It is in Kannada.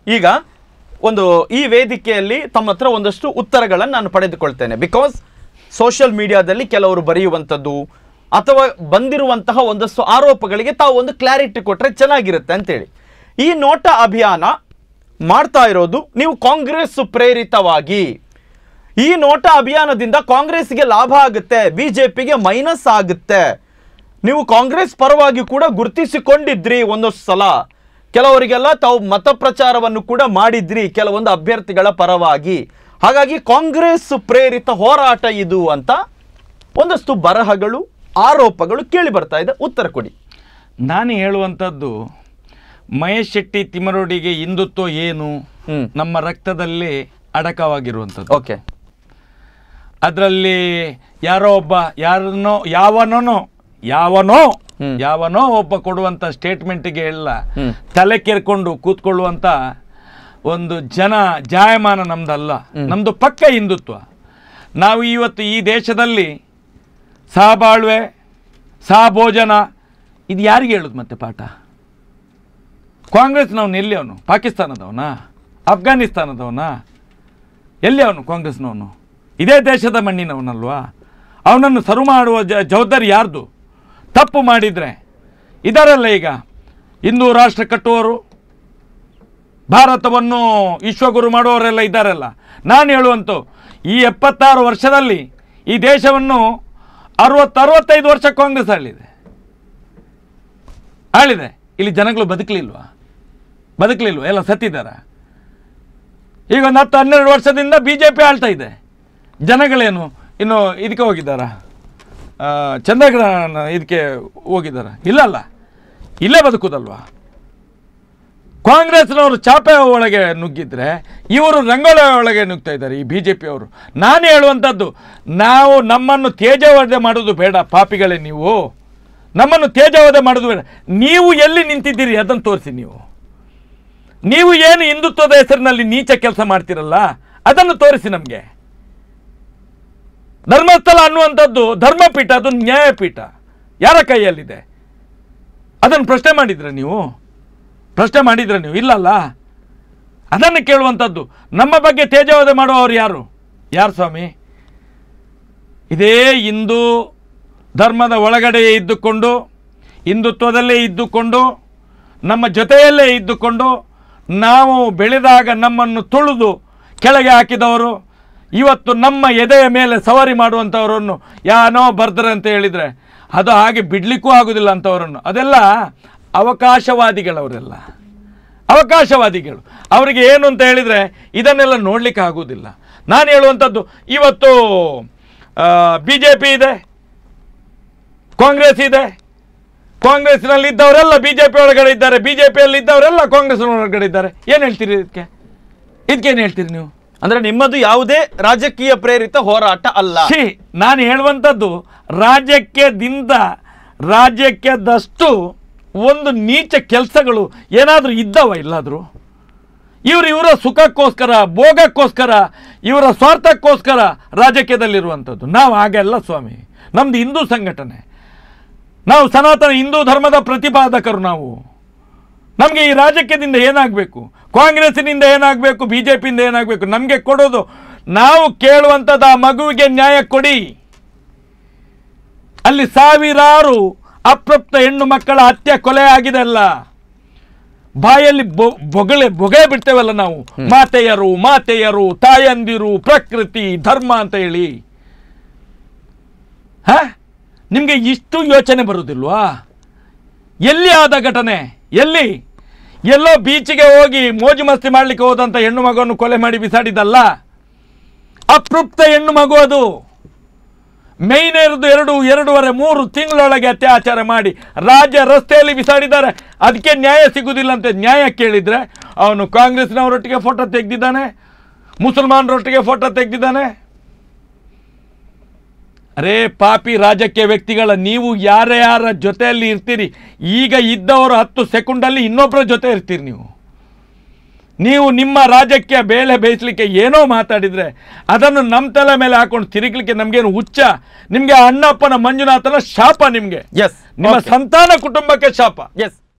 ಈಗ ಒಂದು ಈ ವೇದಿಕೆಯಲ್ಲಿ ತಮ್ಮ ಹತ್ರ ಒಂದಷ್ಟು ಉತ್ತರಗಳನ್ನು ನಾನು ಪಡೆದುಕೊಳ್ತೇನೆ ಬಿಕಾಸ್ ಸೋಷಿಯಲ್ ಮೀಡಿಯಾದಲ್ಲಿ ಕೆಲವರು ಬರೆಯುವಂಥದ್ದು ಅಥವಾ ಬಂದಿರುವಂತಹ ಒಂದಷ್ಟು ಆರೋಪಗಳಿಗೆ ತಾವು ಒಂದು ಕ್ಲಾರಿಟಿ ಕೊಟ್ಟರೆ ಚೆನ್ನಾಗಿರುತ್ತೆ ಅಂತೇಳಿ ಈ ನೋಟ ಅಭಿಯಾನ ಮಾಡ್ತಾ ಇರೋದು ನೀವು ಕಾಂಗ್ರೆಸ್ ಪ್ರೇರಿತವಾಗಿ ಈ ನೋಟ ಅಭಿಯಾನದಿಂದ ಕಾಂಗ್ರೆಸ್ಗೆ ಲಾಭ ಆಗುತ್ತೆ ಬಿಜೆಪಿಗೆ ಮೈನಸ್ ಆಗುತ್ತೆ ನೀವು ಕಾಂಗ್ರೆಸ್ ಪರವಾಗಿ ಕೂಡ ಗುರುತಿಸಿಕೊಂಡಿದ್ರಿ ಒಂದೊಂದು ಸಲ ಕೆಲವರಿಗೆಲ್ಲ ತಾವು ಮತ ಪ್ರಚಾರವನ್ನು ಕೂಡ ಮಾಡಿದ್ರಿ ಕೆಲವೊಂದು ಅಭ್ಯರ್ಥಿಗಳ ಪರವಾಗಿ ಹಾಗಾಗಿ ಕಾಂಗ್ರೆಸ್ ಪ್ರೇರಿತ ಹೋರಾಟ ಇದು ಅಂತ ಒಂದಷ್ಟು ಬರಹಗಳು ಆರೋಪಗಳು ಕೇಳಿ ಬರ್ತಾ ಇದೆ ಉತ್ತರ ಕೊಡಿ ನಾನು ಹೇಳುವಂಥದ್ದು ಮಹೇಶ್ ಶೆಟ್ಟಿ ತಿಮ್ಮರೋಡಿಗೆ ಹಿಂದುತ್ವ ಏನು ಹ್ಮ್. ನಮ್ಮ ರಕ್ತದಲ್ಲಿ ಅಡಕವಾಗಿರುವಂಥದ್ದು ಓಕೆ ಅದರಲ್ಲಿ ಯಾರೋ ಒಬ್ಬ ಯಾರನ್ನೋ ಯಾವನೋ ಯಾವನೋ ಹ್ಮ್. ಯಾವನೋ ಒಬ್ಬ ಕೊಡುವಂಥ ಸ್ಟೇಟ್ಮೆಂಟಿಗೆ ಎಲ್ಲ ಹ್ಮ್. ತಲೆ ಕೆರ್ಕೊಂಡು ಕೂತ್ಕೊಳ್ಳುವಂಥ ಒಂದು ಜನ ಜಾಯಮಾನ ನಮ್ದಲ್ಲ ನಮ್ಮದು ಪಕ್ಕ ಹಿಂದುತ್ವ ನಾವು ಇವತ್ತು ಈ ದೇಶದಲ್ಲಿ ಸಹಬಾಳ್ವೆ ಸಹಭೋಜನ ಇದು ಯಾರಿಗೆ ಹೇಳುದು ಮತ್ತೆ ಪಾಠ ಕಾಂಗ್ರೆಸ್ನವನು ಎಲ್ಲಿ ಅವನು ಪಾಕಿಸ್ತಾನದವನ ಅಫ್ಘಾನಿಸ್ತಾನದವನ ಎಲ್ಲಿ ಅವನು ಕಾಂಗ್ರೆಸ್ನವನು ಇದೇ ದೇಶದ ಮಣ್ಣಿನವನಲ್ವಾ ಅವನನ್ನು ಸರು ಮಾಡುವ ಜ ಜವಾಬ್ದಾರಿ ಯಾರ್ದು ತಪ್ಪು ಮಾಡಿದರೆ ಇದಾರಲ್ಲ ಈಗ ಹಿಂದೂ ರಾಷ್ಟ್ರ ಕಟ್ಟುವವರು ಭಾರತವನ್ನು ವಿಶ್ವಗುರು ಮಾಡುವವರೆಲ್ಲ ಇದ್ದಾರಲ್ಲ ನಾನು ಹೇಳುವಂತ ಈ ಎಪ್ಪತ್ತಾರು ವರ್ಷದಲ್ಲಿ ಈ ದೇಶವನ್ನು ಅರವತ್ತು ಅರವತ್ತೈದು ವರ್ಷ ಕಾಂಗ್ರೆಸ್ ಆಳಿದೆ ಆಳಿದೆ ಇಲ್ಲಿ ಜನಗಳು ಬದುಕಲಿಲ್ವಾ ಬದುಕಲಿಲ್ವಾ ಎಲ್ಲ ಸತ್ತಿದ್ದಾರ ಈಗ ಒಂದು ಹತ್ತು ಹನ್ನೆರಡು ವರ್ಷದಿಂದ ಬಿ ಜೆ ಪಿ ಆಳ್ತಾ ಇದೆ ಜನಗಳೇನು ಇನ್ನು ಇದಕ್ಕೆ ಹೋಗಿದ್ದಾರಾ ಆ, ಚಂದ್ರಗ್ರಹಣ ಇದಕ್ಕೆ ಹೋಗಿದ್ದಾರ ಇಲ್ಲಲ್ಲ ಇಲ್ಲೇ ಬದುಕುದಲ್ವಾ ಕಾಂಗ್ರೆಸ್ನವರು ಚಾಪೆ ಒಳಗೆ ನುಗ್ಗಿದ್ರೆ ಇವರು ರಂಗೋಲಿ ಒಳಗೆ ನುಗ್ತಾ ಇದ್ದಾರೆ ಈ ಬಿ ಜೆ ಪಿಯವರು ನಾನು ಹೇಳುವಂಥದ್ದು ನಾವು ನಮ್ಮನ್ನು ತೇಜವಧೆ ಮಾಡೋದು ಬೇಡ ಪಾಪಿಗಳೇ ನೀವು ನಮ್ಮನ್ನು ತೇಜವಧೆ ಮಾಡೋದು ಬೇಡ ನೀವು ಎಲ್ಲಿ ನಿಂತಿದ್ದೀರಿ ಅದನ್ನು ತೋರಿಸಿ ನೀವು ನೀವು ಏನು ಹಿಂದುತ್ವದ ಹೆಸರಿನಲ್ಲಿ ನೀಚ ಕೆಲಸ ಮಾಡ್ತಿರಲ್ಲ ಅದನ್ನು ತೋರಿಸಿ ನಮಗೆ ಧರ್ಮಸ್ಥಳ ಅನ್ನುವಂಥದ್ದು ಧರ್ಮಪೀಠ ಅದು ನ್ಯಾಯಪೀಠ ಯಾರ ಕೈಯಲ್ಲಿದೆ ಅದನ್ನು ಪ್ರಶ್ನೆ ಮಾಡಿದ್ರ ನೀವು ಪ್ರಶ್ನೆ ಮಾಡಿದ್ರ ನೀವು ಇಲ್ಲಲ್ಲ ಅದನ್ನು ಕೇಳುವಂಥದ್ದು ನಮ್ಮ ಬಗ್ಗೆ ತೇಜವಾದ ಮಾಡುವವರು ಯಾರು ಯಾರು ಸ್ವಾಮಿ ಇದೇ ಹಿಂದೂ ಧರ್ಮದ ಒಳಗಡೆಯೇ ಇದ್ದುಕೊಂಡು ಹಿಂದುತ್ವದಲ್ಲೇ ಇದ್ದುಕೊಂಡು ನಮ್ಮ ಜೊತೆಯಲ್ಲೇ ಇದ್ದುಕೊಂಡು ನಾವು ಬೆಳೆದಾಗ ನಮ್ಮನ್ನು ತುಳಿದು ಕೆಳಗೆ ಹಾಕಿದವರು ಇವತ್ತು ನಮ್ಮ ಎದೆಯ ಮೇಲೆ ಸವಾರಿ ಮಾಡುವಂಥವರನ್ನು ಯಾನೋ ಬರ್ತಾರೆ ಅಂತ ಹೇಳಿದರೆ ಅದು ಹಾಗೆ ಬಿಡಲಿಕ್ಕೂ ಆಗೋದಿಲ್ಲ ಅಂಥವರನ್ನು ಅದೆಲ್ಲ ಅವಕಾಶವಾದಿಗಳವರೆಲ್ಲ ಅವಕಾಶವಾದಿಗಳು ಅವರಿಗೆ ಏನು ಅಂತ ಹೇಳಿದರೆ ಇದನ್ನೆಲ್ಲ ನೋಡಲಿಕ್ಕೆ ಆಗುವುದಿಲ್ಲ ನಾನು ಹೇಳುವಂಥದ್ದು ಇವತ್ತು ಬಿ ಜೆ ಪಿ ಇದೆ ಕಾಂಗ್ರೆಸ್ ಇದೆ ಕಾಂಗ್ರೆಸ್ನಲ್ಲಿ ಇದ್ದವರೆಲ್ಲ ಬಿ ಜೆ ಪಿ ಒಳಗಡೆ ಇದ್ದಾರೆ ಬಿ ಜೆ ಪಿಯಲ್ಲಿ ಇದ್ದವರೆಲ್ಲ ಕಾಂಗ್ರೆಸ್ ಒಳಗಡೆ ಇದ್ದಾರೆ ಏನು ಹೇಳ್ತೀರಿ ಇದಕ್ಕೆ ಇದಕ್ಕೇನು ಹೇಳ್ತೀರಿ ನೀವು ಅಂದ್ರೆ ನಿಮ್ಮದು ಯಾವುದೇ ರಾಜಕೀಯ ಪ್ರೇರಿತ ಹೋರಾಟ ಅಲ್ಲ ಛೀ ನಾನು ಹೇಳುವಂಥದ್ದು ರಾಜ್ಯಕ್ಕೆ ದಿಂದ ರಾಜ್ಯಕ್ಕೆದಷ್ಟು ಒಂದು ನೀಚ ಕೆಲಸಗಳು ಏನಾದರೂ ಇದ್ದಾವ ಇಲ್ಲಾದರೂ ಇವರು ಇವರ ಸುಖಕ್ಕೋಸ್ಕರ ಭೋಗಕ್ಕೋಸ್ಕರ ಇವರ ಸ್ವಾರ್ಥಕ್ಕೋಸ್ಕರ ರಾಜಕೀಯದಲ್ಲಿರುವಂಥದ್ದು ನಾವು ಹಾಗೆಲ್ಲ ಸ್ವಾಮಿ ನಮ್ಮದು ಹಿಂದೂ ಸಂಘಟನೆ ನಾವು ಸನಾತನ ಹಿಂದೂ ಧರ್ಮದ ಪ್ರತಿಪಾದಕರು ನಾವು ನಮಗೆ ಈ ರಾಜಕೀಯದಿಂದ ಏನಾಗಬೇಕು ಕಾಂಗ್ರೆಸ್ಸಿನಿಂದ ಏನಾಗಬೇಕು ಬಿ ಜೆ ಪಿಯಿಂದ ಏನಾಗಬೇಕು ನಮಗೆ ಕೊಡೋದು ನಾವು ಕೇಳುವಂಥದ್ದು ಆ ಮಗುವಿಗೆ ನ್ಯಾಯ ಕೊಡಿ ಅಲ್ಲಿ ಸಾವಿರಾರು ಅಪ್ರಾಪ್ತ ಹೆಣ್ಣು ಮಕ್ಕಳ ಹತ್ಯೆ ಕೊಲೆ ಆಗಿದೆ ಅಲ್ಲ ಬಾಯಲ್ಲಿ ಬೊ- ಬೊಗಳೆ ಬೊಗೆ ಬಿಡ್ತೇವಲ್ಲ ನಾವು ಮಾತೆಯರು ಮಾತೆಯರು ತಾಯಂದಿರು ಪ್ರಕೃತಿ ಧರ್ಮ ಅಂತ ಹೇಳಿ ಹ ನಿಮಗೆ ಇಷ್ಟು ಯೋಚನೆ ಬರುವುದಿಲ್ವಾ ಎಲ್ಲಿ ಆದ ಘಟನೆ ಎಲ್ಲಿ ಎಲ್ಲೋ ಬೀಚಿಗೆ ಹೋಗಿ ಮೋಜು ಮಸ್ತಿ ಮಾಡಲಿಕ್ಕೆ ಹೋದಂಥ ಹೆಣ್ಣು ಮಗುವನ್ನು ಕೊಲೆ ಮಾಡಿ ಬಿಸಾಡಿದಲ್ಲ ಅತೃಪ್ತ ಹೆಣ್ಣು ಮಗು ಅದು ಮೇಯ್ನೇರದು ಎರಡು ಎರಡೂವರೆ ಮೂರು ತಿಂಗಳೊಳಗೆ ಅತ್ಯಾಚಾರ ಮಾಡಿ ರಾಜ್ಯ ರಸ್ತೆಯಲ್ಲಿ ಬಿಸಾಡಿದ್ದಾರೆ ಅದಕ್ಕೆ ನ್ಯಾಯ ಸಿಗುವುದಿಲ್ಲ ಅಂತ ನ್ಯಾಯ ಕೇಳಿದರೆ ಅವನು ಕಾಂಗ್ರೆಸ್ನವರೊಟ್ಟಿಗೆ ಫೋಟೋ ತೆಗೆದಿದ್ದಾನೆ ಮುಸಲ್ಮಾನರೊಟ್ಟಿಗೆ ಫೋಟೋ ತೆಗೆದಿದ್ದಾನೆ ಅರೇ ಪಾಪಿ ರಾಜಕೀಯ ವ್ಯಕ್ತಿಗಳ ನೀವು ಯಾರ್ಯಾರ ಜೊತೆಯಲ್ಲಿ ಇರ್ತೀರಿ ಈಗ ಇದ್ದವರು ಹತ್ತು ಸೆಕೆಂಡಲ್ಲಿ ಇನ್ನೊಬ್ಬರ ಜೊತೆ ಇರ್ತೀರಿ ನೀವು ನೀವು ನಿಮ್ಮ ರಾಜ್ಯಕ್ಕೆ ಬೇಳೆ ಬೇಯಿಸ್ಲಿಕ್ಕೆ ಏನೋ ಮಾತಾಡಿದರೆ ಅದನ್ನು ನಮ್ಮ ತಲೆ ಮೇಲೆ ಹಾಕೊಂಡು ತಿರುಗಲಿಕ್ಕೆ ನಮಗೇನು ಹುಚ್ಚ ನಿಮಗೆ ಅಣ್ಣಪ್ಪನ ಮಂಜುನಾಥನ ಶಾಪ ನಿಮಗೆ ಎಸ್ ನಿಮ್ಮ ಸಂತಾನ ಕುಟುಂಬಕ್ಕೆ ಶಾಪ ಎಸ್